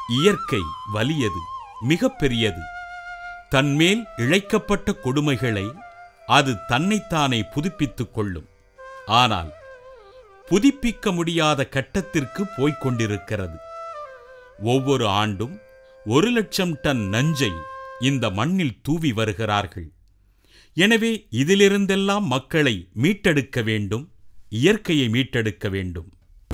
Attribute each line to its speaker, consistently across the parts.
Speaker 1: இயற்கை வலியது மிகப் பெரியது தன்மேல் இழைக்கப்பட்ட கொடுமைகளை அது தன்னைத்தானே புதுப்பித்துக் கொள்ளும் ஆனால் புதுப்பிக்க முடியாத கட்டத்திற்கு போய்க் கொண்டிருக்கிறது ஒவ்வொரு ஆண்டும் ஒரு லட்சம் டன் நஞ்சை இந்த மண்ணில் தூவி வருகிறார்கள் எனவே இதிலிருந்தெல்லாம் மக்களை மீட்டெடுக்க வேண்டும் இயற்கையை மீட்டெடுக்க வேண்டும்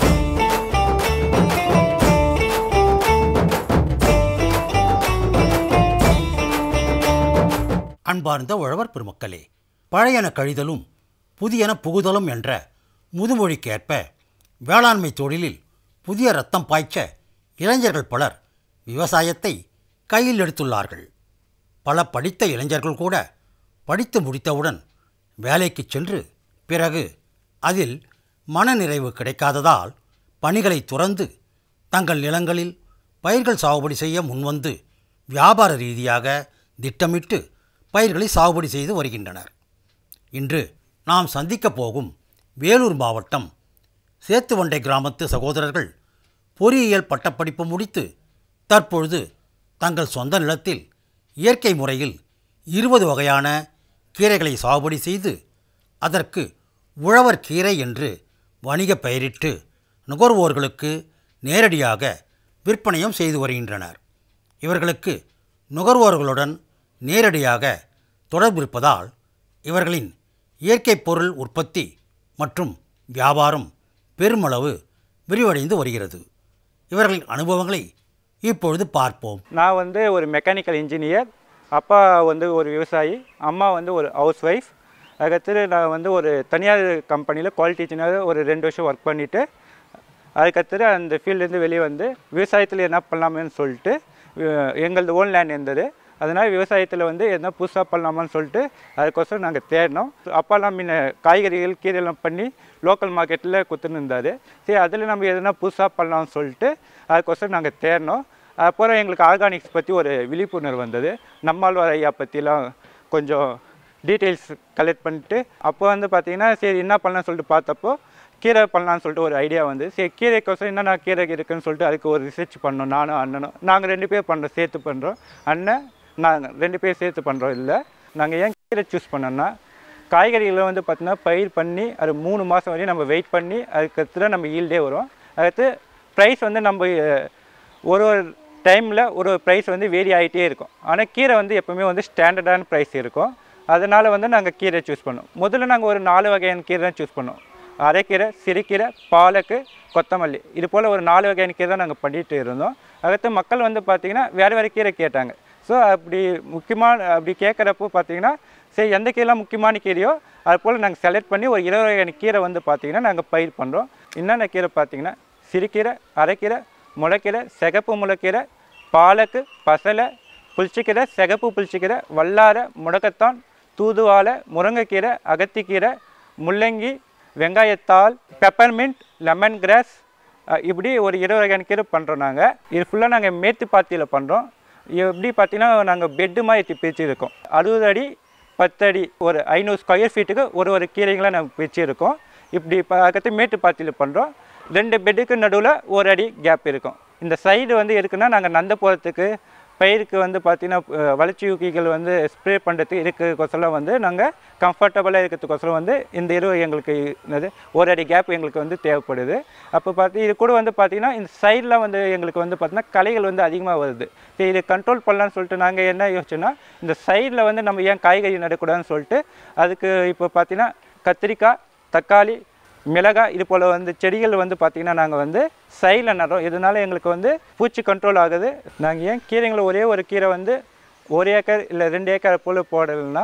Speaker 2: அன்பார்ந்த உழவர் பெருமக்களே பழையன கழிதலும் புதியன புகுதலும் என்ற முதுமொழிக்கேற்ப வேளாண்மை தொழிலில் புதிய ரத்தம் பாய்ச்ச இளைஞர்கள் பலர் விவசாயத்தை கையில் எடுத்துள்ளார்கள் பல படித்த இளைஞர்கள் கூட படித்து முடித்தவுடன் வேலைக்கு சென்று பிறகு அதில் மனநிறைவு கிடைக்காததால் பணிகளை துறந்து தங்கள் நிலங்களில் பயிர்கள் சாகுபடி செய்ய முன்வந்து வியாபார ரீதியாக திட்டமிட்டு பயிர்களை சாகுபடி செய்து வருகின்றனர் இன்று நாம் சந்திக்கப் போகும் வேலூர் மாவட்டம் சேத்துவண்டை கிராமத்து சகோதரர்கள் பொறியியல் பட்டப்படிப்பு முடித்து தற்பொழுது தங்கள் சொந்த நிலத்தில் இயற்கை முறையில் இருபது வகையான கீரைகளை சாகுபடி செய்து அதற்கு உழவர் கீரை என்று வணிக பெயரிட்டு நுகர்வோர்களுக்கு நேரடியாக விற்பனையும் செய்து வருகின்றனர் இவர்களுக்கு நுகர்வோர்களுடன் நேரடியாக தொடர்பு இருப்பதால் இவர்களின் இயற்கை பொருள் உற்பத்தி மற்றும் வியாபாரம் பெருமளவு விரிவடைந்து வருகிறது இவர்களின் அனுபவங்களை இப்பொழுது பார்ப்போம்
Speaker 3: நான் வந்து ஒரு மெக்கானிக்கல் இன்ஜினியர் அப்பா வந்து ஒரு விவசாயி அம்மா வந்து ஒரு ஹவுஸ் ஒய்ஃப் அதுக்கடுத்து நான் வந்து ஒரு தனியார் கம்பெனியில் குவாலிட்டி இன்ஜினியர் ஒரு ரெண்டு வருஷம் ஒர்க் பண்ணிவிட்டு அதுக்கடுத்து அந்த ஃபீல்ட்லேருந்து வெளியே வந்து விவசாயத்தில் என்ன பண்ணலாமேன்னு சொல்லிட்டு அஹ், எங்களது ஓன் லேண்ட் இருந்தது அதனால் விவசாயத்தில் வந்து என்ன புதுசாக பண்ணலாமான்னு சொல்லிட்டு அதுக்கோசரம் நாங்கள் தேடினோம் அப்பாலாம் முன்ன காய்கறிகள் கீரைலாம் பண்ணி லோக்கல் மார்க்கெட்டில் கொடுத்துன்னு இருந்தார் சரி அதில் நம்ம எதுனா புதுசாக பண்ணலாம்னு சொல்லிட்டு அதுக்கோசரம் நாங்கள் தேடினோம் அப்புறம் எங்களுக்கு ஆர்கானிக்ஸ் பற்றி ஒரு விழிப்புணர்வு வந்தது நம்மாழ்வார் ஐயா பற்றிலாம் கொஞ்சம் டீட்டெயில்ஸ் கலெக்ட் பண்ணிட்டு அப்போ வந்து பார்த்தீங்கன்னா சரி என்ன பண்ணலாம்னு சொல்லிட்டு பார்த்தப்போ கீரை பண்ணலாம்னு சொல்லிட்டு ஒரு ஐடியா வந்து சரி கீரைக்கோசம் என்னென்ன கீரை இருக்குன்னு சொல்லிட்டு அதுக்கு ஒரு ரிசர்ச் பண்ணோம் நானும் அண்ணனும் நாங்கள் ரெண்டு பேர் பண்ணுறோம் சேர்த்து பண்ணுறோம் அண்ணன் நாங்கள் ரெண்டு பேர் சேர்த்து பண்ணுறோம் இல்லை நாங்கள் ஏன் கீரை சூஸ் பண்ணோன்னா காய்கறிகளை வந்து பார்த்தீங்கன்னா பயிர் பண்ணி அது மூணு மாதம் வரையும் நம்ம வெயிட் பண்ணி அதுக்கடுத்து நம்ம ஈல்டே வரும் அடுத்து ப்ரைஸ் வந்து நம்ம அஹ், ஒரு ஒரு டைமில் ஒரு ஒரு ப்ரைஸ் வந்து வேரி ஆகிட்டே இருக்கும் ஆனால் கீரை வந்து எப்போவுமே வந்து ஸ்டாண்டர்டான ப்ரைஸ் இருக்கும் அதனால் வந்து நாங்கள் கீரை சூஸ் பண்ணோம் முதல்ல நாங்கள் ஒரு நாலு வகையான கீரை தான் சூஸ் பண்ணோம் அரைக்கீரை சிறுகீரை பாலக்கு கொத்தமல்லி இது போல் ஒரு நாலு வகையான கீரை தான் நாங்கள் பண்ணிட்டு இருந்தோம் அடுத்து மக்கள் வந்து பார்த்திங்கன்னா வேறு வேறு கீரை கேட்டாங்க ஸோ அப்படி முக்கியமான அப்படி கேட்குறப்போ பார்த்தீங்கன்னா சரி எந்த கீரைலாம் முக்கியமான கீரையோ அது போல் நாங்கள் செலக்ட் பண்ணி ஒரு இருபது வகையான கீரை வந்து பார்த்திங்கன்னா நாங்கள் பயிர் பண்ணுறோம் என்னென்ன கீரை பார்த்தீங்கன்னா சிறுகீரை அரைக்கீரை முளைக்கீரை சிகப்பு முளைக்கீரை பாலக்கு பசலை புளிச்சக்கீரை சிகப்பு புளிச்சக்கீரை வல்லாரை முடக்கத்தான் தூதுவாழை முருங்கைக்கீரை அகத்திக்கீரை முள்ளங்கி வெங்காயத்தாள் பெப்பர்மின்ட் லெமன் கிராஸ் இப்படி ஒரு இருபது வகையான கீரை பண்ணுறோம் நாங்கள் இது ஃபுல்லாக நாங்கள் மேட்டுப்பாத்தியில் பண்ணுறோம் எப்படி பார்த்தீங்கன்னா நாங்கள் பெட்டு மாதிரி பிரித்து இருக்கோம் அறுபது அடி பத்து அடி ஒரு ஐநூறு ஸ்கொயர் ஃபீட்டுக்கு ஒரு ஒரு கீரைகளை நாங்கள் பிரித்து இருக்கோம் இப்படி பக்கத்து மேட்டுப்பாத்தியில் பண்ணுறோம் ரெண்டு பெட்டுக்கு நடுவில் ஒரு அடி கேப் இருக்கும் இந்த சைடு வந்து எதுக்குன்னா நாங்கள் நந்த போகிறதுக்கு பயிருக்கு வந்து பார்த்திங்கன்னா அஹ், வளர்ச்சி ஊக்கிகள் வந்து ஸ்ப்ரே பண்ணுறதுக்கு இருக்கிறதுக்கோசரம் வந்து நாங்கள் கம்ஃபர்டபுளாக இருக்கிறதுக்கோசரம் வந்து இந்த இருவு எங்களுக்கு என்னது ஒரு அடி கேப் எங்களுக்கு வந்து தேவைப்படுது அப்போ பார்த்து இது கூட வந்து பார்த்திங்கன்னா இந்த சைடில் வந்து எங்களுக்கு வந்து பார்த்திங்கன்னா களைகள் வந்து அதிகமாக வருது சரி இதை கண்ட்ரோல் பண்ணலான்னு சொல்லிட்டு நாங்கள் என்ன யோசிச்சோன்னா இந்த சைடில் வந்து நம்ம ஏன் காய்கறி நடக்கூடாதுன்னு சொல்லிட்டு அதுக்கு இப்போ பார்த்திங்கன்னா கத்திரிக்காய் தக்காளி மிளகாய் இது போல் வந்து செடிகள் வந்து பார்த்திங்கன்னா நாங்கள் வந்து சைடில் நடுறோம் இதனால எங்களுக்கு வந்து பூச்சி கண்ட்ரோல் ஆகுது நாங்கள் ஏன் கீரைங்களை ஒரே ஒரு கீரை வந்து ஒரு ஏக்கர் இல்லை ரெண்டு ஏக்கர் போல் போடலைன்னா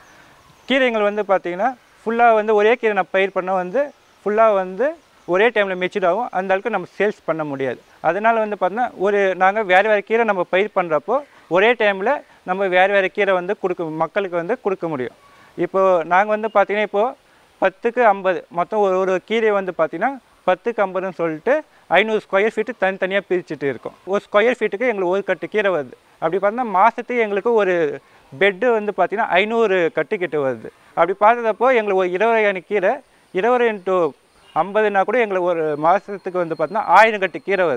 Speaker 3: கீரைகள் வந்து பார்த்திங்கன்னா ஃபுல்லாக வந்து ஒரே கீரை நான் பயிர் பண்ண வந்து ஃபுல்லாக வந்து ஒரே டைமில் மெச்சூர் ஆகும் அந்த அளவுக்கு நம்ம சேல்ஸ் பண்ண முடியாது அதனால் வந்து பார்த்தீங்கன்னா ஒரு நாங்கள் வேறு வேறு கீரை நம்ம பயிர் பண்ணுறப்போ ஒரே டைமில் நம்ம வேறு வேறு கீரை வந்து கொடுக்க மக்களுக்கு வந்து கொடுக்க முடியும் இப்போது நாங்கள் வந்து பார்த்திங்கன்னா இப்போது பத்துக்கு ஐம்பது மொத்தம் ஒரு ஒரு கீரை வந்து பார்த்திங்கன்னா பத்துக்கு ஐம்பதுன்னு சொல்லிட்டு ஐநூறு ஸ்கொயர் ஃபீட்டு தனித்தனியாக பிரிச்சுட்டு இருக்கோம் ஒரு ஸ்கொயர் ஃபீட்டுக்கு எங்களுக்கு ஒரு கட்டு கீரை வருது அப்படி பார்த்தா மாதத்துக்கு எங்களுக்கு ஒரு பெட்டு வந்து பார்த்திங்கன்னா ஐநூறு கட்டு கிட்ட வருது அப்படி பார்த்ததப்போ எங்களுக்கு ஒரு இருபது வகையான கீரை இருபது இன்ட்டு ஐம்பதுனா கூட எங்களுக்கு ஒரு மாதத்துக்கு வந்து பார்த்தீங்கன்னா ஆயிரம் கட்டு கீரை வருது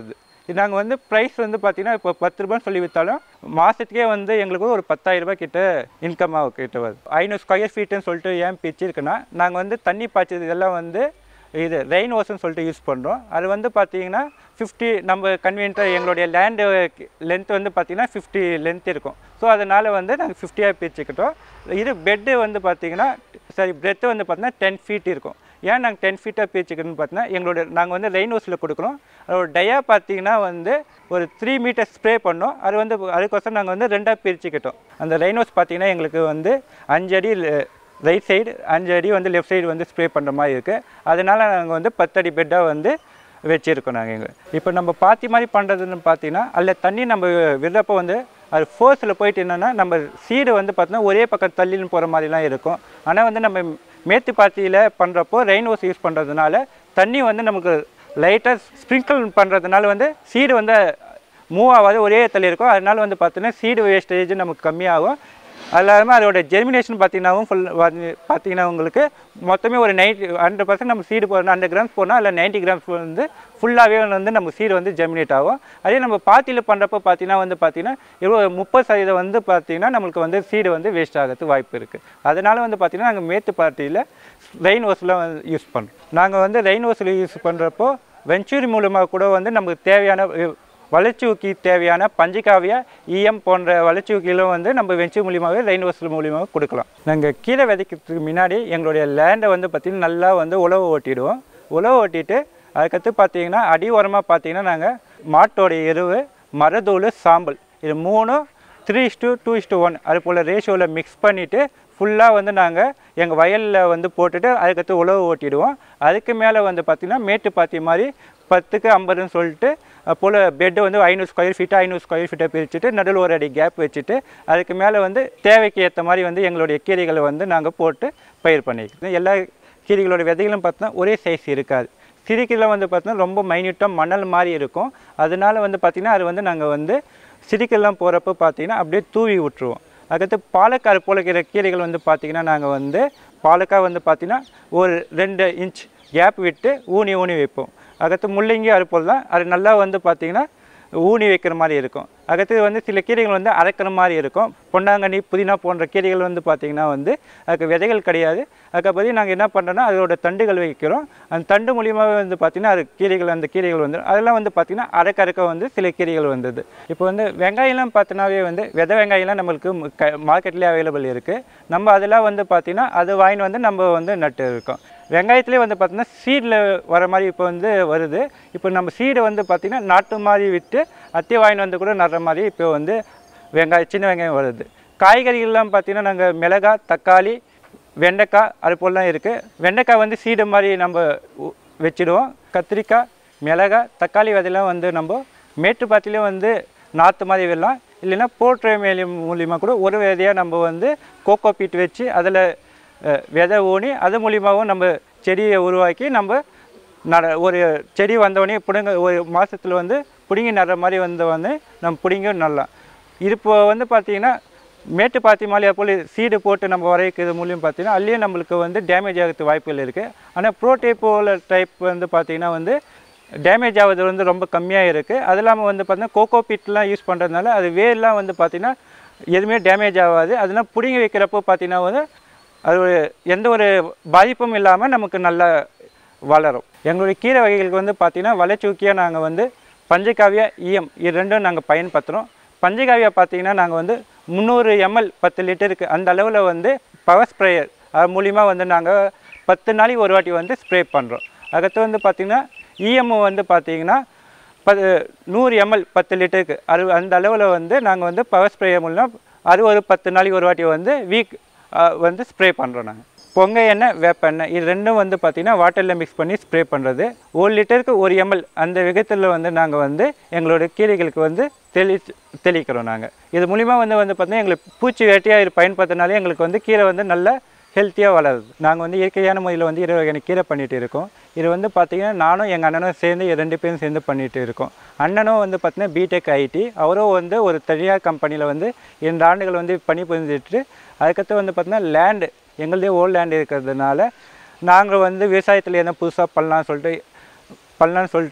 Speaker 3: நாங்கள் வந்து ப்ரைஸ் வந்து பார்த்தீங்கன்னா இப்போ பத்து ரூபான்னு சொல்லி விற்றாலும் மாதத்துக்கே வந்து எங்களுக்கு ஒரு பத்தாயிரம் ரூபாய் கிட்ட இன்கம் கிட்ட வருது ஐநூறு ஸ்கொயர் ஃபீட்டுன்னு சொல்லிட்டு ஏன் பிரிச்சிருக்குன்னா நாங்கள் வந்து தண்ணி பாய்ச்சது இதெல்லாம் வந்து இது ரெயின் ஓசன் சொல்லிட்டு யூஸ் பண்ணுறோம் அது வந்து பார்த்தீங்கன்னா ஃபிஃப்டி நம்ம கன்வீனியன்ட்டாக எங்களுடைய லேண்டு லென்த் வந்து பார்த்தீங்கன்னா ஃபிஃப்டி லென்த் இருக்கும் ஸோ அதனால் வந்து நாங்கள் ஃபிஃப்டியாக பிரிச்சுக்கிட்டோம் இது பெட்டு வந்து பார்த்தீங்கன்னா சரி பிரெத்து வந்து பார்த்தீங்கன்னா டென் ஃபீட் இருக்கும் ஏன் நாங்கள் டென் ஃபீட்டாக பிரிச்சுக்கணும்னு பார்த்தீங்கன்னா எங்களோட நாங்கள் வந்து ரெயின் ஹவுஸில் கொடுக்குறோம் அதோட டயா பார்த்தீங்கன்னா வந்து ஒரு த்ரீ மீட்டர் ஸ்ப்ரே பண்ணோம் அது வந்து அதுக்கோசரம் நாங்கள் வந்து ரெண்டாக பிரிச்சுக்கிட்டோம் அந்த ரெயின் ஹவுஸ் பார்த்தீங்கன்னா எங்களுக்கு வந்து அஞ்சு அடி ரைட் சைடு அஞ்சு அடி வந்து லெஃப்ட் சைடு வந்து ஸ்ப்ரே பண்ணுற மாதிரி இருக்குது அதனால் நாங்கள் வந்து பத்தடி பெட்டாக வந்து வச்சுருக்கோம் நாங்கள் எங்கள் இப்போ நம்ம பாத்தி மாதிரி பண்ணுறதுன்னு பார்த்தீங்கன்னா அதில் தண்ணி நம்ம விடுறப்போ வந்து அது ஃபோர்ஸில் போயிட்டு என்னென்னா நம்ம சீடு வந்து பார்த்தீங்கன்னா ஒரே பக்கம் தள்ளின்னு போகிற மாதிரிலாம் இருக்கும் ஆனால் வந்து நம்ம மேத்து பாத்தியில் பண்ணுறப்போ ரெயின் வாஷ் யூஸ் பண்ணுறதுனால தண்ணி வந்து நமக்கு லைட்டாக ஸ்ப்ரிங்கிள் பண்ணுறதுனால வந்து சீடு வந்து மூவ் ஆகாது ஒரே இடத்துல இருக்கும் அதனால வந்து பார்த்தீங்கன்னா சீடு வேஸ்டேஜ் நமக்கு கம்மியாகும் அது இல்லாமல் அதோட ஜெர்மினேஷன் பார்த்தீங்கன்னாவும் ஃபுல் பார்த்தீங்கன்னா உங்களுக்கு மொத்தமே ஒரு நைன்டி ஹண்ட்ரட் பர்சன்ட் நம்ம சீடு போடணும் ஹண்ட்ரட் கிராம்ஸ் போடணும் அதில் நைன்ட்டி கிராம்ஸ் வந்து ஃபுல்லாகவே வந்து நம்ம சீடு வந்து ஜெர்மினேட் ஆகும் அதே நம்ம பாத்தியில் பண்ணுறப்போ பார்த்தீங்கன்னா வந்து பார்த்தீங்கன்னா இருபது முப்பது சதவீதம் வந்து பார்த்தீங்கன்னா நம்மளுக்கு வந்து சீடு வந்து வேஸ்ட் ஆகிறதுக்கு வாய்ப்பு இருக்குது அதனால் வந்து பார்த்தீங்கன்னா நாங்கள் மேத்து பார்ட்டியில் ரெயின் ஹவுஸில் யூஸ் பண்ணுறோம் நாங்கள் வந்து ரெயின் ஹவுஸில் யூஸ் பண்ணுறப்போ வெஞ்சூரி மூலமாக கூட வந்து நமக்கு தேவையான வளர்ச்சி ஊக்கி தேவையான பஞ்சகாவியா இஎம் போன்ற வளர்ச்சி ஊக்கிகளும் வந்து நம்ம வெஞ்சு மூலியமாகவே ரெயின் வாசல் மூலியமாக கொடுக்கலாம் நாங்கள் கீழே விதைக்கிறதுக்கு முன்னாடி எங்களுடைய லேண்டை வந்து பார்த்திங்கன்னா நல்லா வந்து உழவு ஓட்டிடுவோம் உழவு ஓட்டிட்டு அதுக்கடுத்து பார்த்தீங்கன்னா அடி உரமாக பார்த்தீங்கன்னா நாங்கள் மாட்டோடைய எருவு மரதூள் சாம்பல் இது மூணும் three is to two is to one அது போல் ரேஷியோவில் மிக்ஸ் பண்ணிவிட்டு ஃபுல்லாக வந்து நாங்கள் எங்கள் வயலில் வந்து போட்டுட்டு அதுக்கடுத்து உழவு ஓட்டிடுவோம் அதுக்கு மேலே வந்து பார்த்திங்கன்னா மேட்டு பாத்தி மாதிரி பத்துக்கு ஐம்பதுன்னு சொல்லிட்டு போல் பெட்டு வந்து ஐநூறு ஸ்கொயர் ஃபீட்டு ஐநூறு ஸ்கொயர் ஃபீட்டை பிரிச்சுட்டு நடுவில் ஒரு அடி கேப் வச்சுட்டு அதுக்கு மேலே வந்து தேவைக்கு ஏற்ற மாதிரி வந்து எங்களுடைய கீரைகளை வந்து நாங்கள் போட்டு பயிர் பண்ணிக்கிறோம் எல்லா கீரைகளோட விதைகளும் பார்த்தோன்னா ஒரே சைஸ் இருக்காது சிறுக்கீரை வந்து பார்த்தோன்னா ரொம்ப மைன்யூட்டாக மணல் மாதிரி இருக்கும் அதனால வந்து பார்த்திங்கன்னா அது வந்து நாங்கள் வந்து சிறுக்கெல்லாம் போகிறப்ப பார்த்தீங்கன்னா அப்படியே தூவி விட்டுருவோம் அதுக்கடுத்து பாலக்காய் போல இருக்கிற கீரைகள் வந்து பார்த்திங்கன்னா நாங்கள் வந்து பாலக்காய் வந்து பார்த்திங்கன்னா ஒரு ரெண்டு இன்ச் கேப் விட்டு ஊனி ஊனி வைப்போம் அதுக்கடுத்து முள்ளங்கி அது போல் தான் அது நல்லா வந்து பார்த்திங்கன்னா ஊனி வைக்கிற மாதிரி இருக்கும் அடுத்தது வந்து சில கீரைகள் வந்து அரைக்கிற மாதிரி இருக்கும் பொன்னாங்கண்ணி புதினா போன்ற கீரைகள் வந்து பார்த்திங்கன்னா வந்து அதுக்கு விதைகள் கிடையாது அதுக்கப்புறம் நாங்கள் என்ன பண்ணுறோன்னா அதோட தண்டுகள் வைக்கிறோம் அந்த தண்டு மூலியமாகவே வந்து பார்த்திங்கன்னா அது கீரைகள் அந்த கீரைகள் வந்து அதெல்லாம் வந்து பார்த்திங்கன்னா அரைக்க அரைக்க வந்து சில கீரைகள் வந்தது இப்போ வந்து வெங்காயம்லாம் பார்த்தோன்னாவே வந்து விதை வெங்காயம்லாம் நம்மளுக்கு மு- க மார்க்கெட்லேயே அவைலபிள் இருக்குது நம்ம அதெல்லாம் வந்து பார்த்திங்கன்னா அது வாங்கிட்டு வந்து நம்ம வந்து நட்டு இருக்கோம் வெங்காயத்துலேயே வந்து பார்த்திங்கன்னா சீடில் வர மாதிரி இப்போ வந்து வருது இப்போ நம்ம சீடை வந்து பார்த்திங்கன்னா நாட்டு மாதிரி விட்டு அத்தி வாங்கிட்டு வந்து கூட நடுற மாதிரி இப்போ வந்து வெங்காயம் சின்ன வெங்காயம் வருது காய்கறிகள்லாம் பார்த்திங்கன்னா நாங்கள் மிளகாய் தக்காளி வெண்டைக்காய் அது போலலாம் இருக்குது வெண்டைக்காய் வந்து சீடை மாதிரி நம்ம உ- வச்சிடுவோம் கத்திரிக்காய் மிளகாய் தக்காளி விதையெல்லாம் வந்து நம்ம மேட்டுப்பாத்திலே வந்து நாற்று மாதிரி விடலாம் இல்லைன்னா போர்ட்ரே மேலே மூலியமாக கூட ஒரு விதையாக நம்ம வந்து கோகோ பீட் வச்சு அதில் அஹ், விதை ஊனி அது மூலியமாகவும் நம்ம செடியை உருவாக்கி நம்ம நட ஒரு செடி வந்தவொடனே பிடுங்க ஒரு மாதத்தில் வந்து பிடுங்கி நடுற மாதிரி வந்த வந்து நம்ம பிடுங்கி நடலாம் இது இப்போ வந்து பார்த்திங்கன்னா மேட்டு பாத்தி மாலையா போல் சீடு போட்டு நம்ம வரைக்கிறது மூலியம் பார்த்தீங்கன்னா அதுலேயும் நம்மளுக்கு வந்து டேமேஜ் ஆகிறதுக்கு வாய்ப்புகள் இருக்குது ஆனால் ப்ரோடைப் போல டைப் வந்து பார்த்திங்கன்னா வந்து டேமேஜ் ஆகுது வந்து ரொம்ப கம்மியாக இருக்குது அது இல்லாமல் வந்து பார்த்தீங்கன்னா கோகோ பீட்லாம் யூஸ் பண்ணுறதுனால அது வேர்லாம் வந்து பார்த்திங்கன்னா எதுவுமே டேமேஜ் ஆகாது அதெல்லாம் பிடுங்கி வைக்கிறப்போ பார்த்திங்கன்னா வந்து அது ஒரு எந்த ஒரு பாதிப்பும் இல்லாமல் நமக்கு நல்லா வளரும் எங்களுடைய கீரை வகைகளுக்கு வந்து பார்த்திங்கன்னா வளர்ச்சியூக்கியாக நாங்கள் வந்து பஞ்சகாவியா ஈயம் இது ரெண்டும் நாங்கள் பயன்படுத்துகிறோம் பஞ்சகாவியா பார்த்தீங்கன்னா நாங்கள் வந்து முந்நூறு எம்எல் பத்து லிட்டருக்கு அந்த அளவில் வந்து பவர் ஸ்ப்ரேயர் அது மூலிமா வந்து நாங்கள் பத்து நாளைக்கு ஒரு வாட்டி வந்து ஸ்ப்ரே பண்ணுறோம் அடுத்து வந்து பார்த்திங்கன்னா இஎம் வந்து பார்த்திங்கன்னா பது நூறு எம்எல் பத்து லிட்டருக்கு அது அந்த அளவில் வந்து நாங்கள் வந்து பவர் ஸ்ப்ரேயர் மூலம் அது ஒரு பத்து நாளைக்கு ஒரு வாட்டி வந்து வீக் வந்து ஸ்ப்ரே பண்ணுறோம் நாங்கள் பொங்க எண்ணெய் வேப்ப எண்ணெய் இது ரெண்டும் வந்து பார்த்திங்கன்னா வாட்டரில் மிக்ஸ் பண்ணி ஸ்ப்ரே பண்ணுறது ஒரு லிட்டருக்கு ஒரு எம்எல் அந்த விதத்தில் வந்து நாங்கள் வந்து எங்களோட கீரைகளுக்கு வந்து தெளி தெளிக்கிறோம் நாங்கள் இது மூலிமா வந்து வந்து பார்த்திங்கன்னா எங்களுக்கு பூச்சி வேட்டையாக இது பயன்படுத்தினாலே எங்களுக்கு வந்து கீரை வந்து நல்ல ஹெல்த்தியாக வளருது நாங்கள் வந்து இயற்கையான முறையில் வந்து இருபது வகையான கீரை பண்ணிகிட்டு இருக்கோம் இது வந்து பார்த்திங்கன்னா நானும் எங்கள் அண்ணனும் சேர்ந்து இது ரெண்டு பேரும் சேர்ந்து பண்ணிகிட்டு இருக்கோம் அண்ணனும் வந்து பார்த்திங்கன்னா பிடெக் ஐடி அவரும் வந்து ஒரு தனியார் கம்பெனியில் வந்து இரண்டு ஆண்டுகள் வந்து பணி புரிஞ்சுட்டு அதுக்கடுத்து வந்து பார்த்திங்கன்னா லேண்டு எங்களுதே ஓல்ட் லேண்ட் இருக்கிறதுனால நாங்கள் வந்து விவசாயத்தில் என்ன புதுசாக பண்ணலாம்னு சொல்லிட்டு பண்ணலான்னு சொல்லிட்டு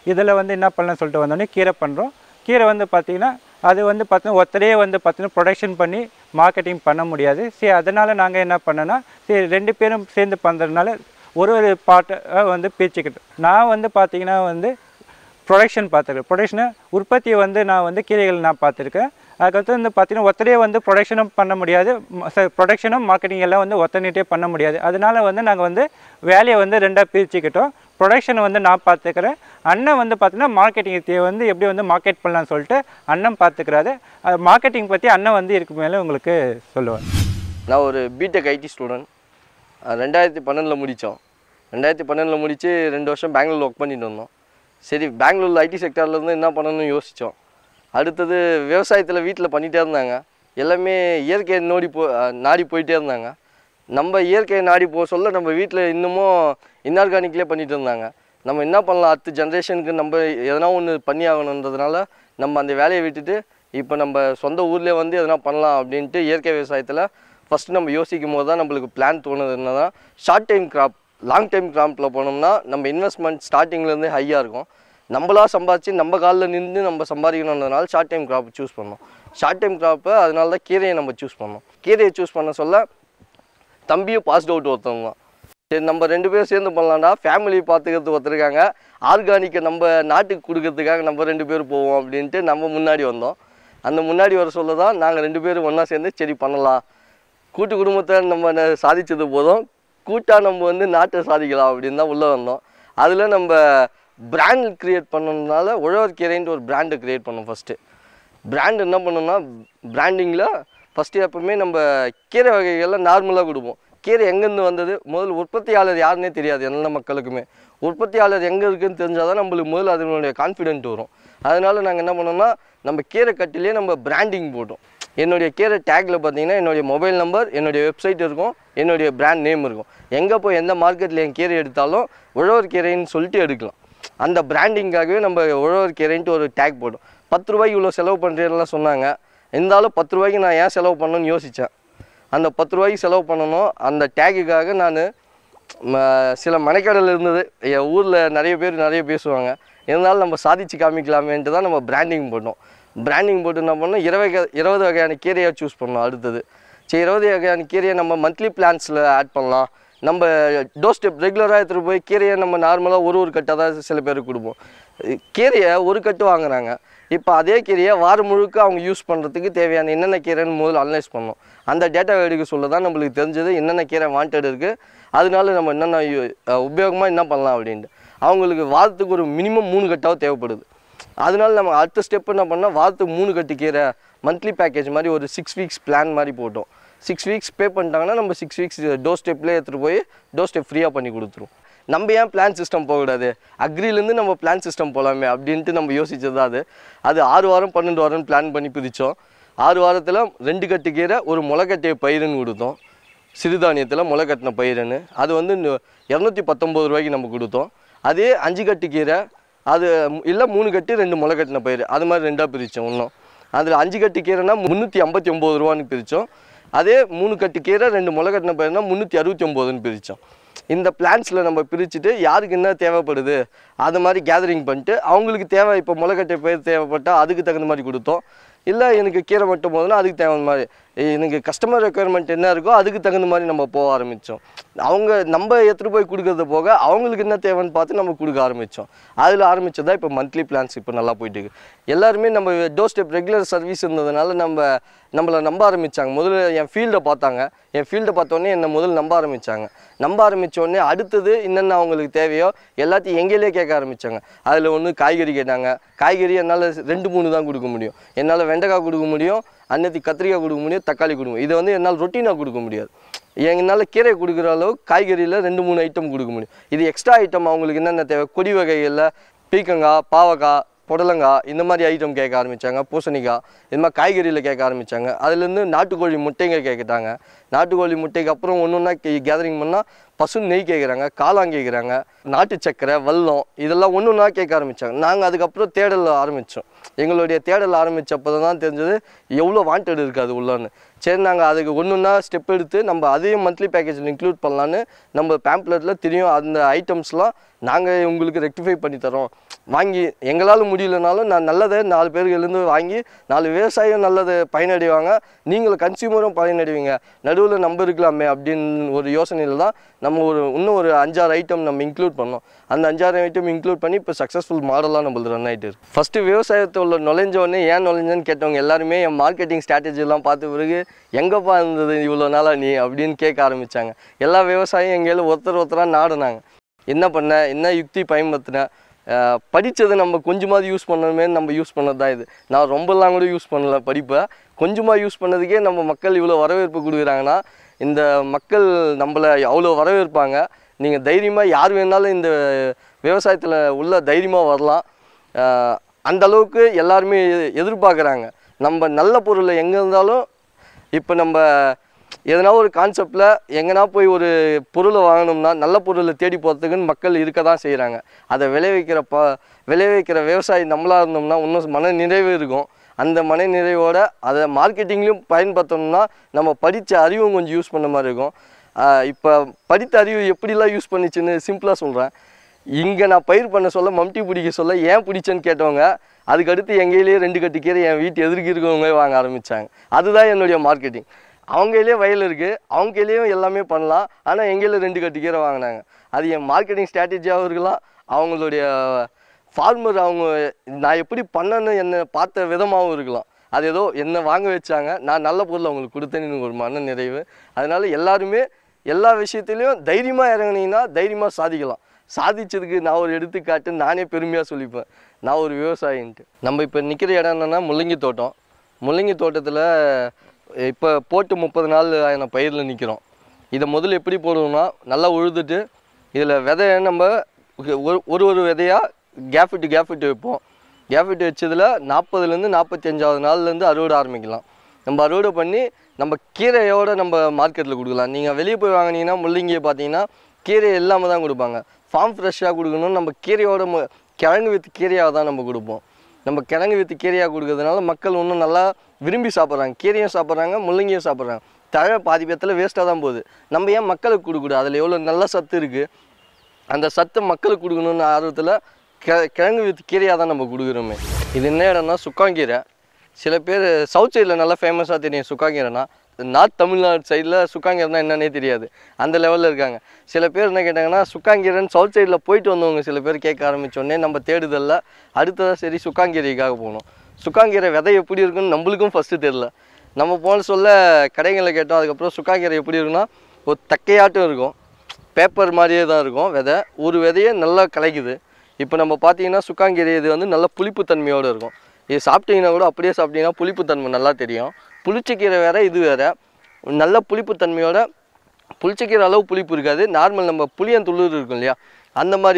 Speaker 3: இதில் வந்து என்ன பண்ணலாம் சொல்லிட்டு வந்தோடனே கீரை பண்ணுறோம் கீரை வந்து பார்த்திங்கன்னா அது வந்து பார்த்தீங்கன்னா ஒருத்தரே வந்து பார்த்தீங்கன்னா ப்ரொடக்ஷன் பண்ணி மார்க்கெட்டிங் பண்ண முடியாது சரி அதனால் நாங்கள் என்ன பண்ணோன்னா சரி ரெண்டு பேரும் சேர்ந்து பண்ணுறதுனால ஒரு ஒரு பாட்டை வந்து பிரிச்சுக்கிட்டோம் நான் வந்து பார்த்திங்கன்னா வந்து ப்ரொடக்ஷன் பார்த்துருக்கேன் ப்ரொடக்ஷனை உற்பத்தியை வந்து நான் வந்து கீரைகள் நான் பார்த்துருக்கேன் அதுக்கடுத்து வந்து பார்த்தீங்கன்னா ஒத்தரே வந்து ப்ரொடக்ஷனும் பண்ண முடியாது ப்ரொடக்ஷனும் மார்க்கெட்டிங் எல்லாம் வந்து ஒத்தனிட்டே பண்ண முடியாது அதனால வந்து நாங்கள் வந்து வேலையை வந்து ரெண்டாக பிரிச்சுக்கிட்டோம் ப்ரொடக்ஷனை வந்து நான் பார்த்துக்கிறேன் அண்ணன் வந்து பார்த்தீங்கன்னா மார்க்கெட்டிங் வந்து எப்படி வந்து மார்க்கெட் பண்ணலாம்னு சொல்லிட்டு அண்ணன் பார்த்துக்கிறாரு அது மார்க்கெட்டிங் பற்றி அண்ணன் வந்து இதுக்கு மேலே உங்களுக்கு சொல்லுவார்
Speaker 4: நான் ஒரு பிடெக் ஐடி ஸ்டூடெண்ட் ரெண்டாயிரத்தி பன்னெண்டில் முடித்தோம் ரெண்டாயிரத்தி பன்னெண்டில் முடித்து ரெண்டு வருஷம் பெங்களூரில் ஒர்க் பண்ணிட்டு இருந்தோம் சரி பெங்களூரில் ஐடி செக்டர்லேருந்து என்ன பண்ணணும்னு யோசித்தோம் அடுத்தது விவசாயத்தில் வீட்டில் பண்ணிகிட்டே இருந்தாங்க எல்லாமே இயற்கையை நோடி போ அஹ் நாடி போயிட்டே இருந்தாங்க நம்ம இயற்கையை நாடி போக சொல்ல நம்ம வீட்டில் இன்னமும் இன்ஆர்கானிக்லேயே பண்ணிட்டு இருந்தாங்க நம்ம என்ன பண்ணலாம் அடுத்த ஜென்ரேஷனுக்கு நம்ம எதனா ஒன்று பண்ணி ஆகணுன்றதுனால நம்ம அந்த வேலையை விட்டுட்டு இப்போ நம்ம சொந்த ஊர்லேயே வந்து எதனா பண்ணலாம் அப்படின்ட்டு இயற்கை விவசாயத்தில் ஃபஸ்ட்டு நம்ம யோசிக்கும் போது தான் நம்மளுக்கு பிளான் தோணுது என்னன்னா short time crop long time கிராப்பில் போனோம்னா நம்ம இன்வெஸ்ட்மெண்ட் ஸ்டார்டிங்லேருந்து ஹையாக இருக்கும் நம்மளா சம்பாதிச்சு நம்ம காலில் நின்று நம்ம சம்பாதிக்கணுன்றதுனால ஷார்ட் டைம் கிராப் சூஸ் பண்ணோம் ஷார்ட் டைம் கிராப்பை அதனால தான் கீரையை நம்ம சூஸ் பண்ணோம் கீரையை சூஸ் பண்ண சொல்ல தம்பியும் பாஸ்ட் அவுட் ஒருத்தவங்க தான் சரி நம்ம ரெண்டு பேரும் சேர்ந்து பண்ணலாம்டா ஃபேமிலி பார்த்துக்கிறதுக்கு ஒருத்தருக்காங்க ஆர்கானிக்கை நம்ம நாட்டுக்கு கொடுக்கறதுக்காக நம்ம ரெண்டு பேரும் போவோம் அப்படின்ட்டு நம்ம முன்னாடி வந்தோம் அந்த முன்னாடி வர சொல்ல தான் நாங்கள் ரெண்டு பேரும் ஒன்றா சேர்ந்து சரி பண்ணலாம் கூட்டு குடும்பத்தை நம்ம ந- சாதிச்சது போதும் கூட்டாக நம்ம வந்து நாட்டை சாதிக்கலாம் அப்படின்னு தான் உள்ளே வந்தோம் அதில் நம்ம பிராண்ட் க்ரியேட் பண்ணதுனால உழவர் கீரைன்ட்டு ஒரு பிராண்டை க்ரியேட் பண்ணோம் ஃபஸ்ட்டு பிராண்ட் என்ன பண்ணோம்னா பிராண்டிங்கில் ஃபஸ்ட்டு எப்பவுமே நம்ம கீரை வகைகள்லாம் நார்மலாக கொடுப்போம் கீரை எங்கேருந்து வந்தது முதல்ல உற்பத்தியாளர் யாருன்னே தெரியாது எல்லா மக்களுக்குமே உற்பத்தியாளர் எங்கே இருக்குன்னு தெரிஞ்சால் தான் நம்மளுக்கு முதல்ல அதனுடைய கான்ஃபிடென்ட் வரும் அதனால நாங்கள் என்ன பண்ணோம்னா நம்ம கீரை கட்டிலே நம்ம பிராண்டிங் போட்டோம் என்னுடைய கீரை டேக்கில் பார்த்தீங்கன்னா என்னுடைய மொபைல் நம்பர் என்னுடைய வெப்சைட் இருக்கும் என்னுடைய பிராண்ட் நேம் இருக்கும் எங்கே போய் எந்த மார்க்கெட்டில் என் கீரை எடுத்தாலும் உழவர் கீரைன்னு சொல்லிட்டு எடுக்கலாம் அந்த பிராண்டிங்காகவே நம்ம உழவர் கீரைன்ட்டு ஒரு டேக் போட்டோம் பத்து ரூபாய்க்கு இவ்வளோ செலவு பண்ணுறேன்லாம் சொன்னாங்க இருந்தாலும் பத்து ரூபாய்க்கு நான் ஏன் செலவு பண்ணணும்னு யோசித்தேன் அந்த பத்து ரூபாய்க்கு செலவு பண்ணணும் அந்த டேக்குக்காக நான் சில மனைக்கடல் இருந்தது என் ஊரில் நிறைய பேர் நிறைய பேசுவாங்க இருந்தாலும் நம்ம சாதிச்சு காமிக்கலாமேன்ட்டு தான் நம்ம பிராண்டிங் போட்டோம் பிராண்டிங் போட்டு என்ன பண்ணோம் இருபது வகை- இருபது வகையான கீரையை சூஸ் பண்ணோம் அடுத்தது சரி இருபது வகையான கீரையை நம்ம மந்த்லி பிளான்ஸில் ஆட் பண்ணலாம் நம்ம டோர் ஸ்டெப் ரெகுலராக எடுத்துகிட்டு போய் கீரையை நம்ம நார்மலாக ஒரு ஒரு கட்டாக தான் சில பேருக்கு கொடுப்போம் கீரையை ஒரு கட்டு வாங்குறாங்க இப்போ அதே கீரையை வாரம் முழுக்க அவங்க யூஸ் பண்ணுறதுக்கு தேவையான என்னென்ன கீரைன்னு முதல்ல அனலைஸ் பண்ணோம் அந்த டேட்டா எடுக்க சொல்ல தான் நம்மளுக்கு தெரிஞ்சது என்னென்ன கீரை வாண்டட் இருக்குது அதனால நம்ம என்னென்ன உபயோகமாக என்ன பண்ணலாம் அப்படின்ட்டு அவங்களுக்கு வாரத்துக்கு ஒரு மினிமம் மூணு கட்டாவது தேவைப்படுது அதனால நம்ம அடுத்த ஸ்டெப் என்ன பண்ணால் வாரத்துக்கு மூணு கட்டு கீரை மந்த்லி பேக்கேஜ் மாதிரி ஒரு சிக்ஸ் வீக்ஸ் பிளான் மாதிரி போட்டோம் சிக்ஸ் வீக்ஸ் பே பண்ணிட்டாங்கன்னா நம்ம சிக்ஸ் வீக்ஸ் டோர் ஸ்டெப்லேயே எடுத்துகிட்டு போய் டோர் ஸ்டெப் ஃப்ரீயாக பண்ணி கொடுத்துருவோம் நம்ம ஏன் பிளான் சிஸ்டம் போகக்கூடாது அக்ரிலேருந்து நம்ம பிளான் சிஸ்டம் போகலாமே அப்படின்ட்டு நம்ம யோசிச்சது தான் அது அது ஆறு வாரம் பன்னெண்டு வாரம் பிளான் பண்ணி பிரித்தோம் ஆறு வாரத்தில் ரெண்டு கட்டு கீரை ஒரு முளைக்கட்டிய பயிருன்னு கொடுத்தோம் சிறுதானியத்தில் முளை கட்டின பயிருன்னு அது வந்து இரநூத்தி பத்தொம்போது ரூபாய்க்கு நம்ம கொடுத்தோம் அதே அஞ்சு கட்டு கீரை அது இல்லை மூணு கட்டு ரெண்டு முளை கட்டின பயிர் அது மாதிரி ரெண்டாக பிரித்தோம் இன்னும் அதில் அஞ்சு கட்டு கீரைனா முந்நூற்றி ஐம்பத்தி ஒம்பது ரூபான்னு பிரித்தோம் அதே மூணு கட்டு கீரை ரெண்டு முளை கட்டின பயிர்னா முந்நூற்றி அறுபத்தி ஒம்போதுன்னு பிரித்தோம் இந்த பிளான்ஸில் நம்ம பிரிச்சுட்டு யாருக்கு என்ன தேவைப்படுது அது மாதிரி கேதரிங் பண்ணிட்டு அவங்களுக்கு தேவை இப்போ முளைக்கட்டை பயிர் தேவைப்பட்டால் அதுக்கு தகுந்த மாதிரி கொடுத்தோம் இல்லை எனக்கு கீரை மட்டும் போதுன்னா அதுக்கு தகுந்த மாதிரி எனக்கு கஸ்டமர் ரெக்குயர்மெண்ட் என்ன இருக்கோ அதுக்கு தகுந்த மாதிரி நம்ம போக ஆரம்பித்தோம் அவங்க நம்ம எடுத்துகிட்டு போய் கொடுக்கறது போக அவங்களுக்கு என்ன தேவைன்னு பார்த்து நம்ம கொடுக்க ஆரம்பித்தோம் அதில் ஆரம்பிச்சதா இப்போ மந்த்லி பிளான்ஸ் இப்போ நல்லா போயிட்டு இருக்கு எல்லாருமே நம்ம டோர் ஸ்டெப் ரெகுலர் சர்வீஸ் இருந்ததுனால நம்ம நம்மளை நம்ப ஆரம்பித்தாங்க முதல்ல என் ஃபீல்டை பார்த்தாங்க என் ஃபீல்டை பார்த்தோன்னே என்னை முதல்ல நம்ப ஆரம்பித்தாங்க நம்ப ஆரம்பிச்ச உடனே அடுத்தது என்னென்ன அவங்களுக்கு தேவையோ எல்லாத்தையும் எங்கேயே கேட்க ஆரம்பித்தாங்க அதில் ஒன்று காய்கறி கேட்டாங்க காய்கறி என்னால் ரெண்டு மூணு தான் கொடுக்க முடியும் என்னால் வெண்டைக்காய் கொடுக்க முடியும் அன்னத்தி கத்திரிக்காய் கொடுக்க முடியும் தக்காளி கொடுக்க முடியும் இதை வந்து என்னால் ரொட்டீனாக கொடுக்க முடியாது எங்களால் கீரை கொடுக்குற அளவு காய்கறியில் ரெண்டு மூணு ஐட்டம் கொடுக்க முடியும் இது எக்ஸ்ட்ரா ஐட்டம் அவங்களுக்கு என்னென்ன தேவை கொடி வகைகளில் பீக்கங்காய் பாவக்காய் புடலங்காய் இந்த மாதிரி ஐட்டம் கேட்க ஆரம்பித்தாங்க பூசணிக்காய் இது மாதிரி காய்கறியில் கேட்க ஆரம்பித்தாங்க அதுலேருந்து நாட்டுக்கோழி முட்டைங்க கேட்குறாங்க நாட்டுக்கோழி முட்டைக்கு அப்புறம் ஒன்று ஒன்றா கேதரிங் பண்ணால் பசு நெய் கேட்குறாங்க காளான் கேட்குறாங்க நாட்டு சக்கரை வெல்லம் இதெல்லாம் ஒன்று ஒன்றா கேட்க ஆரம்பித்தாங்க நாங்கள் அதுக்கப்புறம் தேடல் ஆரம்பித்தோம் எங்களுடைய தேடல் ஆரம்பித்தப்போ தான் தெரிஞ்சது எவ்வளோ வாண்டட் இருக்குது அது உள்ளன்னு சரி நாங்கள் அதுக்கு ஒன்று ஒன்றா ஸ்டெப் எடுத்து நம்ம அதையும் மந்த்லி பேக்கேஜில் இன்க்ளூட் பண்ணலான்னு நம்ம பேம்ப்ளெட்டில் தெரியும் அந்த ஐட்டம்ஸ்லாம் நாங்கள் உங்களுக்கு ரெக்டிஃபை பண்ணி தரோம் வாங்கி எங்களால் முடியலனாலும் நான் நல்லதை நாலு பேர்கள்லேருந்து வாங்கி நாலு விவசாயம் நல்லது பயனடைவாங்க நீங்களும் கன்சியூமரும் பயனடைவீங்க நடுவில் நம்ம இருக்கலாமே அப்படின்னு ஒரு யோசனையில் தான் நம்ம ஒரு இன்னும் ஒரு அஞ்சாறு ஐட்டம் நம்ம இன்க்ளூட் பண்ணோம் அந்த அஞ்சாறு ஐட்டம் இன்க்ளூட் பண்ணி இப்போ சக்ஸஸ்ஃபுல் மாடலாக நம்மளது ரன் ஆகிட்டு இருக்கு ஃபஸ்ட்டு விவசாயத்தில் நுழைஞ்ச உடனே ஏன் நுழைஞ்சேன்னு கேட்டவங்க எல்லாருமே என் மார்க்கெட்டிங் ஸ்ட்ராட்டஜிலாம் பார்த்த பிறகு எங்கப்பா இருந்தது இவ்வளோ நாளாக நீ அப்படின்னு கேட்க ஆரம்பித்தாங்க எல்லா விவசாயம் எங்கேயும் ஒருத்தர் ஒருத்தராக நாடுனாங்க என்ன பண்ண என்ன யுக்தி பயன்படுத்தின அஹ் படிச்சதை நம்ம கொஞ்சமாவது யூஸ் பண்ணணுமே நம்ம யூஸ் பண்ணது தான் இது நான் ரொம்பலாம் கூட யூஸ் பண்ணல படிப்பை கொஞ்சமாக யூஸ் பண்ணதுக்கே நம்ம மக்கள் இவ்வளோ வரவேற்பு கொடுக்குறாங்கன்னா இந்த மக்கள் நம்மளை அவ்வளோ வரவேற்பாங்க நீங்கள் தைரியமாக யார் வேணாலும் இந்த விவசாயத்தில் உள்ள தைரியமாக வரலாம் அஹ் அந்த அளவுக்கு எல்லாருமே எ- எதிர்பார்க்குறாங்க நம்ம நல்ல பொருளை எங்கே இருந்தாலும் இப்போ நம்ம எதனா ஒரு கான்செப்டில் எங்கன்னா போய் ஒரு பொருளை வாங்கணும்னா நல்ல பொருளை தேடி போகிறதுக்குன்னு மக்கள் இருக்க தான் செய்கிறாங்க அதை விளைவிக்கிற ப விளைவிக்கிற விவசாயி நம்மளாக இருந்தோம்னா இன்னும் மன நிறைவு இருக்கும் அந்த மன நிறைவோட அதை மார்க்கெட்டிங்லேயும் பயன்படுத்தணும்னா நம்ம படித்த அறிவும் கொஞ்சம் யூஸ் பண்ண மாதிரி இருக்கும் இப்போ படித்த அறிவு எப்படிலாம் யூஸ் பண்ணிச்சுன்னு சிம்பிளாக சொல்கிறேன் இங்கே நான் பயிர் பண்ண சொல்ல மம்டி பிடிக்க சொல்ல ஏன் பிடிச்சேன்னு கேட்டவங்க அதுக்கடுத்து எங்கேயிலேயே ரெண்டு கட்டு கீரை என் வீட்டு எதிர்க்கு இருக்கவங்க வாங்க ஆரம்பித்தாங்க அதுதான் என்னுடைய மார்க்கெட்டிங் அவங்க கையிலேயே வயல் இருக்குது அவங்க கையிலேயும் எல்லாமே பண்ணலாம் ஆனால் எங்கேயில ரெண்டு கட்டு கீரை வாங்கினாங்க அது என் மார்க்கெட்டிங் ஸ்ட்ராட்டஜியாகவும் இருக்கலாம் அவங்களுடைய ஃபார்மர் அவங்க நான் எப்படி பண்ணேன்னு என்னை பார்த்த விதமாகவும் இருக்கலாம் அது ஏதோ என்னை வாங்க வச்சாங்க நான் நல்ல பொருள் அவங்களுக்கு கொடுத்தேன்னு எனக்கு ஒரு மன நிறைவு அதனால எல்லாருமே எல்லா விஷயத்துலையும் தைரியமாக இறங்குனீங்கன்னா தைரியமாக சாதிக்கலாம் சாதிச்சதுக்கு நான் ஒரு எடுத்துக்காட்டு நானே பெருமையாக சொல்லிப்பேன் நான் ஒரு விவசாயின்ட்டு நம்ம இப்போ நிற்கிற இடம் என்னென்னா முள்ளங்கி தோட்டம் முள்ளங்கி தோட்டத்தில் இப்போ போட்டு முப்பது நாள் ஆன பயிரில் நிற்கிறோம் இதை முதல்ல எப்படி போடுவோம்னா நல்லா உழுதுட்டு இதில் விதை நம்ம ஒரு ஒரு ஒரு விதையாக கேஃபிட்டு கேஃபிட்டு வைப்போம் கேஃபிட்டு வச்சதில் நாற்பதுலேருந்து நாற்பத்தஞ்சாவது நாள்லேருந்து அறுவடை ஆரம்பிக்கலாம் நம்ம அறுவடை பண்ணி நம்ம கீரையோட நம்ம மார்க்கெட்டில் கொடுக்கலாம் நீங்கள் வெளியே போய் வாங்கினீங்கன்னா முள்ளங்கியை பார்த்தீங்கன்னா கீரை இல்லாமல் தான் கொடுப்பாங்க ஃபார்ம் ஃப்ரெஷ்ஷாக கொடுக்கணும் நம்ம கீரையோட மு- கிழங்கு வித்து கீரையாக தான் நம்ம கொடுப்போம் நம்ம கிழங்கு வித்து கீரையாக கொடுக்கறதுனால மக்கள் இன்னும் நல்லா விரும்பி சாப்பிட்றாங்க கீரையும் சாப்பிட்றாங்க முள்ளங்கியும் சாப்பிட்றாங்க தழை பாதி பேத்தில் வேஸ்ட்டாக தான் போகுது நம்ம ஏன் மக்களுக்கு கொடுக்கூடாது அதில் எவ்வளோ நல்ல சத்து இருக்குது அந்த சத்தை மக்களுக்கு கொடுக்கணும்னு ஆர்வத்தில் கெ கிழங்கு வித்து கீரையாக தான் நம்ம கொடுக்குறோமே இது என்ன இடம்னா சுக்காங்கீரை சில பேர் சவுத் சைடில் நல்லா ஃபேமஸாக தெரியும் சுக்காங்கீரைனா நார்த் தமிழ்நாடு சைடில் சுக்காங்கீரைனா என்னன்னே தெரியாது அந்த லெவலில் இருக்காங்க சில பேர் என்ன கேட்டாங்கன்னா சுக்காங்கீரைன்னு சவுத் சைடில் போயிட்டு வந்தவங்க சில பேர் கேட்க ஆரம்பிச்சோடனே நம்ம தேடுதலில் அடுத்ததாக சரி சுக்காங்கீரைக்காக போகணும் சுக்காங்கீரை விதை எப்படி இருக்குன்னு நம்மளுக்கும் ஃபஸ்ட்டு தெரில நம்ம போன சொல்ல கடைகளில் கேட்டோம் அதுக்கப்புறம் சுக்காங்கீரை எப்படி இருக்குன்னா ஒரு தக்கையாட்டம் இருக்கும் பேப்பர் மாதிரியே தான் இருக்கும் விதை ஒரு விதையே நல்லா கலைக்குது இப்போ நம்ம பார்த்தீங்கன்னா சுக்காங்கீரை இது வந்து நல்ல புளிப்புத்தன்மையோடு இருக்கும் இது சாப்பிட்டீங்கன்னா கூட அப்படியே சாப்பிட்டீங்கன்னா புளிப்புத்தன்மை நல்லா தெரியும் புளிச்சக்கீரை வேற இது வேற நல்ல புளிப்புத்தன்மையோட புளிச்சக்கீரை அளவு புளிப்பு இருக்காது நார்மல் நம்ம புளியந்துள்ளூர் இருக்கும் இல்லையா அந்த மாதிரி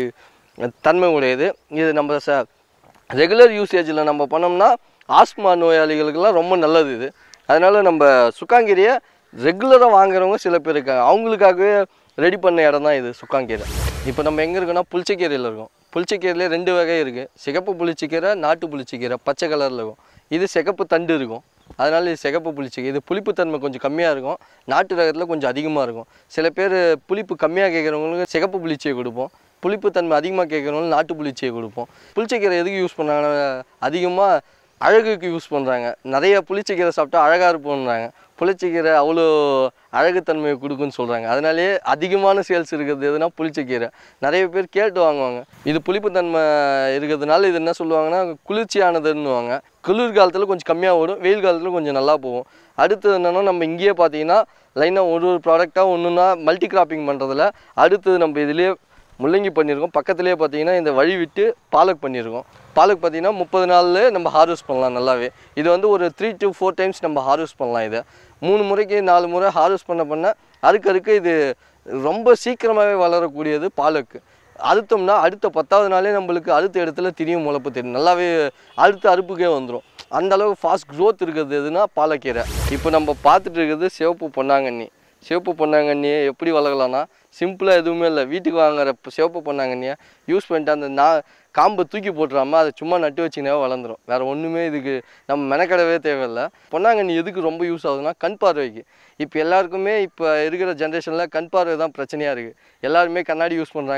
Speaker 4: தன்மை உடையது இது நம்ம ச ரெகுலர் யூசேஜில் நம்ம பண்ணோம்னா ஆஸ்மா நோயாளிகளுக்கெல்லாம் ரொம்ப நல்லது இது அதனால் நம்ம சுக்காங்கீரையை ரெகுலராக வாங்குறவங்க சில பேர் இருக்காங்க அவங்களுக்காகவே ரெடி பண்ண இடம் தான் இது சுக்காங்கீரை இப்போ நம்ம எங்கே இருக்கோம்னா புளிச்சக்கீரையில் இருக்கோம் புளிச்சக்கீரையிலே ரெண்டு வகை இருக்குது சிகப்பு புளிச்சக்கீரை நாட்டு புளிச்சக்கீரை பச்சை கலரில் இருக்கும் இது சிகப்பு தண்டு இருக்கும் அதனால இது சிகப்பு புளிச்சக்கீரை இது புளிப்புத்தன்மை கொஞ்சம் கம்மியாக இருக்கும் நாட்டு ரகத்தில் கொஞ்சம் அதிகமாக இருக்கும் சில பேர் புளிப்பு கம்மியாக கேட்குறவங்களுக்கு சிகப்பு புளிச்சியை கொடுப்போம் புளிப்புத்தன்மை அதிகமாக கேட்குறவங்களுக்கு நாட்டு புளிச்சியை கொடுப்போம் புளிச்சக்கீரை எதுக்கு யூஸ் பண்ணாங்கன்னா அதிகமாக அழகுக்கு யூஸ் பண்ணுறாங்க நிறைய புளிச்சக்கீரை சாப்பிட்டா அழகாக இருப்போன்றாங்க புளிச்சக்கீரை அவ்வளோ அழகுத்தன்மையை கொடுக்குன்னு சொல்கிறாங்க அதனாலேயே அதிகமான சேல்ஸ் இருக்கிறது எதுனா புளிச்சக்கீரை நிறைய பேர் கேட்டு வாங்குவாங்க இது புளிப்புத்தன்மை இருக்கிறதுனால இது என்ன சொல்லுவாங்கன்னா குளிர்ச்சியானதுன்னுவாங்க குளிர் காலத்தில் கொஞ்சம் கம்மியாக ஓடும் வெயில் காலத்தில் கொஞ்சம் நல்லா போகும் அடுத்தது என்னென்னா நம்ம இங்கேயே பார்த்தீங்கன்னா லைனாக ஒரு ஒரு ப்ராடக்டாக ஒன்றுனா மல்டி கிராப்பிங் பண்ணுறதுல அடுத்தது நம்ம இதுலேயே முள்ளங்கி பண்ணியிருக்கோம் பக்கத்துலேயே பார்த்தீங்கன்னா இந்த வழி விட்டு பாலக் பண்ணியிருக்கோம் பாலக் பார்த்தீங்கன்னா முப்பது நாள்ல நம்ம ஹார்வெஸ்ட் பண்ணலாம் நல்லாவே இது வந்து ஒரு த்ரீ to ஃபோர் டைம்ஸ் நம்ம ஹார்வெஸ்ட் பண்ணலாம் இதை மூணு முறைக்கு நாலு முறை ஹார்வெஸ்ட் பண்ண பண்ண அறுக்க அறுக்க இது ரொம்ப சீக்கிரமாகவே வளரக்கூடியது பாலக்கு அறுத்தோம்னா அடுத்த பத்தாவது நாளே நம்மளுக்கு அடுத்த இடத்துல திரியும் முளைப்பு தெரியும் நல்லாவே அடுத்த அறுப்புக்கே வந்துடும் அந்த அளவுக்கு ஃபாஸ்ட் growth இருக்கிறது எதுனா பாலக்கீரை இப்போ நம்ம பார்த்துட்டு இருக்கிறது சிவப்பு பொன்னாங்கண்ணி சிவப்பு பொன்னாங்கண்ணியை எப்படி வளர்க்கலாம்னா சிம்பிளாக எதுவுமே இல்லை வீட்டுக்கு வாங்குற ப- சிவப்பு பொன்னாங்கண்ணியை யூஸ் பண்ணிட்டு அந்த நா காம்பை தூக்கி போட்டுறாம அதை சும்மா நட்டு வச்சிங்கனாவே வளர்ந்துரும் வேறு ஒன்றுமே இதுக்கு நம்ம மெனக்கடவே தேவையில்லை பொன்னாங்கண்ணி எதுக்கு ரொம்ப யூஸ் ஆகுதுன்னா கண் பார்வைக்கு இப்போ எல்லாருக்குமே இப்போ இருக்கிற ஜென்ரேஷனில் கண் பார்வை தான் பிரச்சனையாக இருக்குது எல்லாருமே கண்ணாடி யூஸ் பண்ணுறாங்க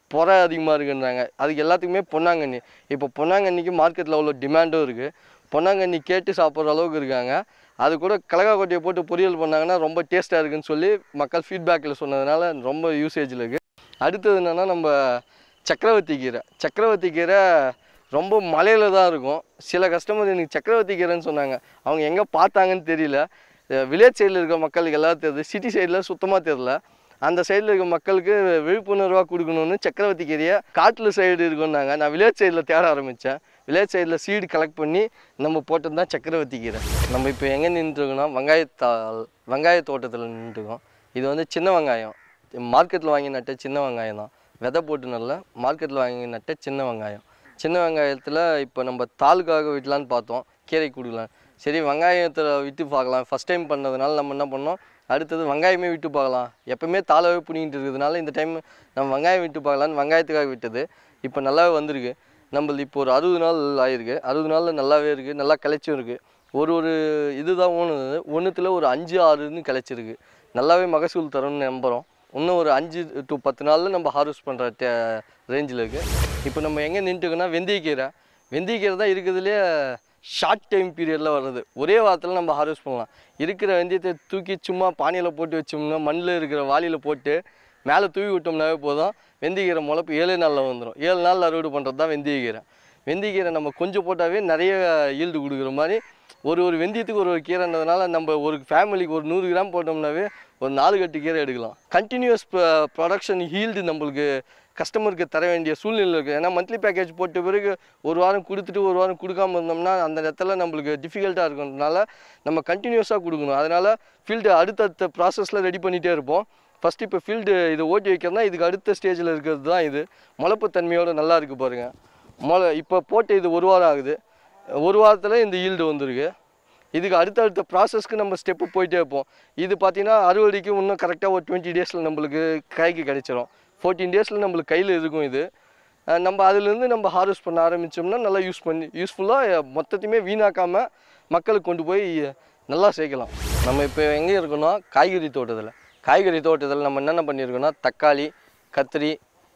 Speaker 4: புறை அதிகமாக இருக்குன்றாங்க அதுக்கு எல்லாத்துக்குமே பொன்னாங்கண்ணி இப்போ பொன்னாங்கண்ணிக்கு மார்க்கெட்டில் அவ்வளோ டிமாண்டும் இருக்குது பொன்னாங்கண்ணி கேட்டு சாப்பிட்ற அளவுக்கு இருக்காங்க அது கூட கலகா கொட்டையை போட்டு பொரியல் பண்ணாங்கன்னா ரொம்ப டேஸ்ட்டாக இருக்குன்னு சொல்லி மக்கள் ஃபீட்பேக்கில் சொன்னதுனால ரொம்ப யூசேஜில் இருக்குது அடுத்தது என்னென்னா நம்ம சக்கரவர்த்தி கீரை சக்கரவர்த்தி கீரை ரொம்ப மலையில் தான் இருக்கும் சில கஸ்டமர் எனக்கு சக்கரவர்த்தி கீரைன்னு சொன்னாங்க அவங்க எங்கே பார்த்தாங்கன்னு தெரியல வில்லேஜ் சைடில் இருக்க மக்களுக்கு எல்லாம் தெரியுது சிட்டி சைடில் சுத்தமாக தெரில அந்த சைடில் இருக்க மக்களுக்கு விழிப்புணர்வாக கொடுக்கணும்னு சக்கரவர்த்தி கீரையை காட்டில் சைடு இருக்குன்னாங்க நான் வில்லேஜ் சைடில் தேட ஆரம்பித்தேன் வில்லேஜ் சைடில் சீடு கலெக்ட் பண்ணி நம்ம போட்டது தான் சக்கரவர்த்தி கீரை நம்ம இப்போ எங்கே நின்றுருக்கோம்னா வெங்காயத்தால் வெங்காய தோட்டத்தில் நின்றுருக்கோம் இது வந்து சின்ன வெங்காயம் மார்க்கெட்டில் வாங்கி நட்ட சின்ன வெங்காயம் தான் விதை போட்டு நல்ல மார்க்கெட்டில் வாங்கி நட்ட சின்ன வெங்காயம் சின்ன வெங்காயத்தில் இப்போ நம்ம தாலுக்காக விடலான்னு பார்த்தோம் கீரை கொடுக்கலாம் சரி வெங்காயத்தில் விட்டு பார்க்கலாம் ஃபஸ்ட் டைம் பண்ணதுனால நம்ம என்ன பண்ணோம் அடுத்தது வெங்காயமே விட்டு பார்க்கலாம் எப்பவுமே தாளாவே பிடிங்கிட்டு இருக்கிறதுனால இந்த டைம் நம்ம வெங்காயம் விட்டு பார்க்கலான்னு வெங்காயத்துக்காக விட்டது இப்போ நல்லாவே வந்திருக்கு நம்மளது இப்போ ஒரு அறுபது நாள் ஆயிருக்கு அறுபது நாளில் நல்லாவே இருக்குது நல்லா கிளச்சும் இருக்குது ஒரு ஒரு இதுதான் ஓணுது ஒன்றுத்தில் ஒரு அஞ்சு ஆறுன்னு கிளச்சிருக்கு நல்லாவே மகசூல் தரும்னு நம்புகிறோம் இன்னும் ஒரு அஞ்சு டு பத்து நாளில் நம்ம ஹார்வெஸ்ட் பண்ணுற டே ரேஞ்சில் இருக்குது இப்போ நம்ம எங்கே நின்றுக்கோன்னா வெந்தயக்கீரை வெந்தயக்கீரை தான் இருக்கிறதுலே ஷார்ட் டைம் பீரியடில் வர்றது ஒரே வாரத்தில் நம்ம ஹார்வெஸ்ட் பண்ணலாம் இருக்கிற வெந்தயத்தை தூக்கி சும்மா பானையில் போட்டு வச்சோம்னா மண்ணில் இருக்கிற வாளியில் போட்டு மேலே தூவி விட்டோம்னாவே போதும் வெந்தயக்கீரை முளைப்பு ஏழு நாளில் வந்துடும் ஏழு நாளில் அறுவடை பண்ணுறது தான் வெந்தயக்கீரை வெந்தயக்கீரை நம்ம கொஞ்சம் போட்டாவே நிறைய ஈல்டு கொடுக்குற மாதிரி ஒரு ஒரு வெந்தயத்துக்கு ஒரு ஒரு கீரைன்றதுனால நம்ம ஒரு ஃபேமிலிக்கு ஒரு நூறு கிராம் போட்டோம்னாவே ஒரு நாலு கட்டு கீரை எடுக்கலாம் கண்டினியூஸ் ப்ரொடக்ஷன் ஹீல்டு நம்மளுக்கு கஸ்டமருக்கு தர வேண்டிய சூழ்நிலை இருக்குது ஏன்னா மந்த்லி பேக்கேஜ் போட்ட பிறகு ஒரு வாரம் கொடுத்துட்டு ஒரு வாரம் கொடுக்காம இருந்தோம்னா அந்த இடத்துல நம்மளுக்கு டிஃபிகல்ட்டாக இருக்கிறதுனால நம்ம கண்டினியூஸாக கொடுக்கணும் அதனால் ஃபீல்டு அடுத்தடுத்த ப்ராசஸில் ரெடி பண்ணிகிட்டே இருப்போம் ஃபஸ்ட்டு இப்போ ஃபீல்டு இது ஓட்டி வைக்கிறதுனா இதுக்கு அடுத்த ஸ்டேஜில் இருக்கிறது தான் இது முளைப்பு தன்மையோடு நல்லா இருக்குது பாருங்கள் மொளை இப்போ போட்டு இது ஒரு வாரம் ஆகுது ஒரு வாரத்தில் இந்த ஈல்டு வந்திருக்கு இதுக்கு அடுத்தடுத்த ப்ராசஸ்க்கு நம்ம ஸ்டெப்பு போயிட்டே இருப்போம் இது பார்த்தீங்கன்னா அறுவடைக்கு இன்னும் கரெக்டாக ஒரு டுவெண்ட்டி டேஸில் நம்மளுக்கு கைக்கு கிடைச்சிரும் ஃபோர்டீன் டேஸில் நம்மளுக்கு கையில் இருக்கும் இது அஹ் நம்ம அதுலேருந்து நம்ம ஹார்வெஸ்ட் பண்ண ஆரம்பித்தோம்னா நல்லா யூஸ் பண்ணி யூஸ்ஃபுல்லாக மொத்தத்தையுமே வீணாக்காமல் மக்களுக்கு கொண்டு போய் நல்லா சேர்க்கலாம் நம்ம இப்போ எங்கே இருக்கோம்னா காய்கறி தோட்டத்தில் காய்கறி தோட்டத்தில் நம்ம என்னென்ன பண்ணியிருக்கோம்னா தக்காளி கத்திரி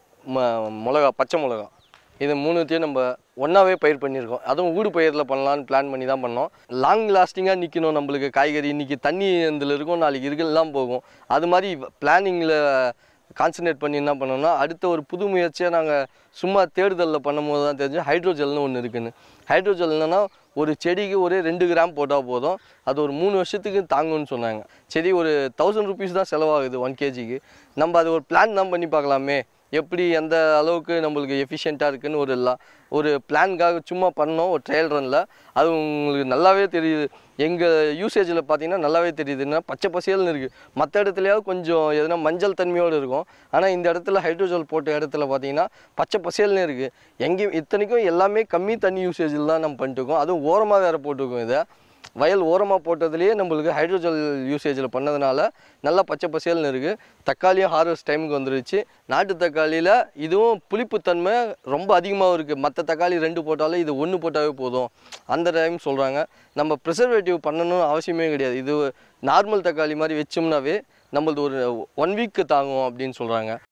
Speaker 4: ம மிளகா பச்சை மிளகா இது மூணுத்தையும் நம்ம ஒன்றாவே பயிர் பண்ணியிருக்கோம் அதுவும் ஊடு பயிரில் பண்ணலான்னு பிளான் பண்ணி தான் பண்ணோம் லாங் லாஸ்டிங்காக நிற்கணும் நம்மளுக்கு காய்கறி இன்றைக்கி தண்ணி இதில் இருக்கும் நாளைக்கு இருக்கலாம் போகும் அது மாதிரி பிளானிங்கில் கான்சன்ட்ரேட் பண்ணி என்ன பண்ணோம்னா அடுத்த ஒரு புது முயற்சியாக நாங்கள் சும்மா தேடுதலில் பண்ணும்போது தான் தெரிஞ்சு ஹைட்ரோஜெல்னு ஒன்று இருக்குன்னு ஹைட்ரோஜெல் என்னன்னா ஒரு செடிக்கு ஒரே ரெண்டு கிராம் போட்டால் போதும் அது ஒரு மூணு வருஷத்துக்கு தாங்கும்னு சொன்னாங்க சரி ஒரு தௌசண்ட் ருபீஸ் தான் செலவாகுது ஒன் கேஜிக்கு நம்ம அது ஒரு பிளான் தான் பண்ணி பார்க்கலாமே எப்படி எந்த அளவுக்கு நம்மளுக்கு எஃபிஷியண்ட்டாக இருக்குன்னு ஒரு லா ஒரு பிளான்காக சும்மா பண்ணோம் ஒரு ட்ரையல் ரனில் அது உங்களுக்கு நல்லாவே தெரியுது எங்கள் யூசேஜில் பார்த்தீங்கன்னா நல்லாவே தெரியுதுன்னா பச்சை பசேல்னு இருக்குது மற்ற இடத்துலையாவது கொஞ்சம் எதுனா மஞ்சள் தன்மையோடு இருக்கும் ஆனால் இந்த இடத்துல ஹைட்ரோஜல் போட்ட இடத்துல பார்த்தீங்கன்னா பச்சை பசேல்னு இருக்குது எங்கேயும் இத்தனைக்கும் எல்லாமே கம்மி தண்ணி யூசேஜில் தான் நம்ம பண்ணிட்டுருக்கோம் அதுவும் ஓரமாக வேறு போட்டிருக்கோம் இதை வயல் ஓரமாக போட்டதுலேயே நம்மளுக்கு ஹைட்ரோஜல் யூசேஜில் பண்ணதுனால நல்லா பச்சை பசேல்னு இருக்குது தக்காளியும் ஹார்வெஸ்ட் டைமுக்கு வந்துருச்சு நாட்டு தக்காளியில் இதுவும் புளிப்புத்தன்மை ரொம்ப அதிகமாகவும் இருக்குது மற்ற தக்காளி ரெண்டு போட்டாலும் இது ஒன்று போட்டாவே போதும் அந்த டைம் சொல்கிறாங்க நம்ம ப்ரிசர்வேட்டிவ் பண்ணணும்னு அவசியமே கிடையாது இது நார்மல் தக்காளி மாதிரி வச்சோம்னாவே நம்மளது ஒரு ஒன் வீக்கு தாங்கும் அப்படின்னு சொல்கிறாங்க